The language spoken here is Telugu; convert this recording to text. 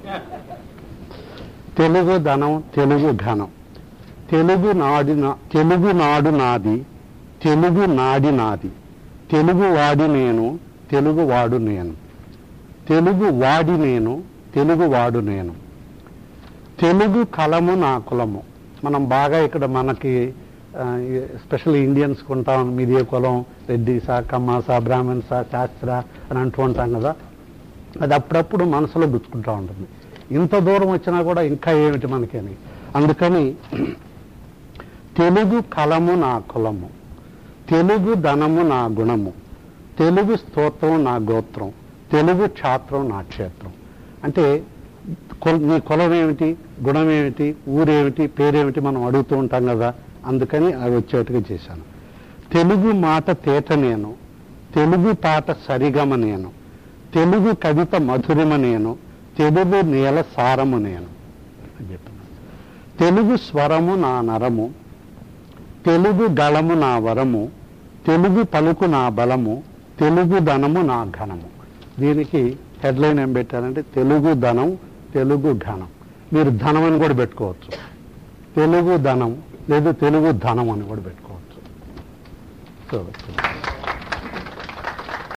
తెలుగు ధనం తెలుగు ఘనం తెలుగు నాడి నా- తెలుగు నాడు నాది తెలుగు నాడి నాది తెలుగు వాడి నేను తెలుగు వాడు నేను తెలుగు వాడి నేను తెలుగు వాడు నేను తెలుగు కలము నా కులము మనం బాగా ఇక్కడ మనకి స్పెషల్ ఇండియన్స్ ఉంటాం మీది ఏ కులం రెడ్డిసా కమ్మాసా బ్రాహ్మణ్సా శాస్త్ర అని అంటూ ఉంటాం కదా అది అప్పుడప్పుడు మనసులో గుచ్చుకుంటూ ఉంటుంది ఇంత దూరం వచ్చినా కూడా ఇంకా ఏమిటి మనకని అందుకని తెలుగు కలము నా కులము తెలుగు ధనము నా గుణము తెలుగు స్తోత్రం నా గోత్రం తెలుగు క్షాత్రం నా క్షేత్రం అంటే కుల- నీ కులం ఏమిటి గుణం ఏమిటి ఊరేమిటి పేరేమిటి మనం అడుగుతూ ఉంటాం కదా అందుకని అవి వచ్చేట్టుగా చేశాను తెలుగు మాట తేట నేను తెలుగు పాట సరిగమ నేను తెలుగు కవిత మధురిమ నేను తెలుగు నేల సారము నేను అని చెప్తున్నాను తెలుగు స్వరము నా నరము తెలుగు గళము నా వరము తెలుగు పలుకు నా బలము తెలుగు ధనము నా ఘనము దీనికి హెడ్లైన్ ఏం పెట్టారంటే తెలుగు ధనం తెలుగు ఘనం మీరు ధనం అని కూడా పెట్టుకోవచ్చు తెలుగు ధనం లేదు తెలుగు ధనం అని కూడా పెట్టుకోవచ్చు సో